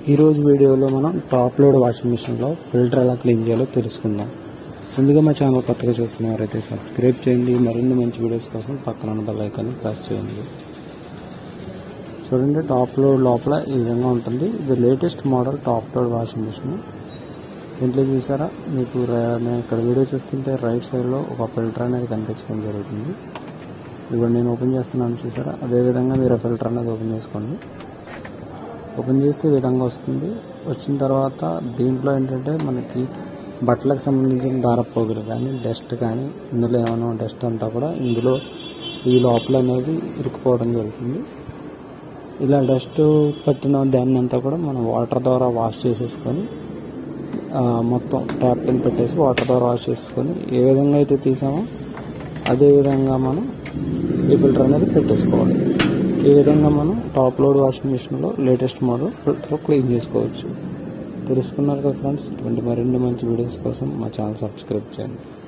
ఈరోజు వీడియోలో మనం టాప్ లోడ్ వాషింగ్ మిషన్లో ఫిల్టర్ ఎలా క్లీన్ చేయాలో తెలుసుకుందాం ముందుగా మా ఛానల్ కొత్తగా చూస్తున్నవారైతే సబ్స్క్రైబ్ చేయండి మరిన్ని మంచి వీడియోస్ కోసం పక్కన ఉన్న బెల్ ఐకాన్ని ప్రెస్ చేయండి చూడండి టాప్ లోడ్ లోపల ఈ విధంగా ఉంటుంది ఇది latest model top load washing machine దీంట్లో చూసారా మీకు ర- నేను ఇక్కడ వీడియో చూస్తుంటే రైట్ సైడ్లో ఒక ఫిల్టర్ అనేది కనిపించడం జరుగుతుంది ఇప్పుడు నేను ఓపెన్ చేస్తున్నాను చూసారా అదేవిధంగా మీరు ఆ ఫిల్టర్ అనేది ఓపెన్ చేసుకోండి ఓపెన్ చేస్తే ఈ విధంగా వస్తుంది వచ్చిన తర్వాత దీంట్లో ఏంటంటే మనకి బట్టలకు సంబంధించిన దారపోగులు కానీ డస్ట్ కానీ ఇందులో ఏమైనా డస్ట్ అంతా కూడా ఇందులో ఈ లోపల అనేది ఇరుక్కుపోవడం జరుగుతుంది ఇలా డస్ట్ పట్టిన దాన్ని అంతా కూడా మనం వాటర్ ద్వారా వాష్ చేసేసుకొని ఆ, మొత్తం ట్యాప్ కింద పెట్టేసి వాటర్ ద్వారా వాష్ చేసుకొని ఏ విధంగా అయితే తీసామో అదే విధంగా మనం ఈ ఫిల్టర్ అనేది పెట్టేసుకోవాలి ఈ విధంగా మనం టాప్ లోడ్ వాషింగ్ మిషన్లో లేటెస్ట్ మోడల్ ఫిల్టర్ క్లీన్ చేసుకోవచ్చు తెలుసుకున్నారు కదా ఫ్రెండ్స్ ఇటువంటి మరిన్ని మంచి వీడియోస్ కోసం మా ఛానల్ సబ్స్క్రైబ్ చేయండి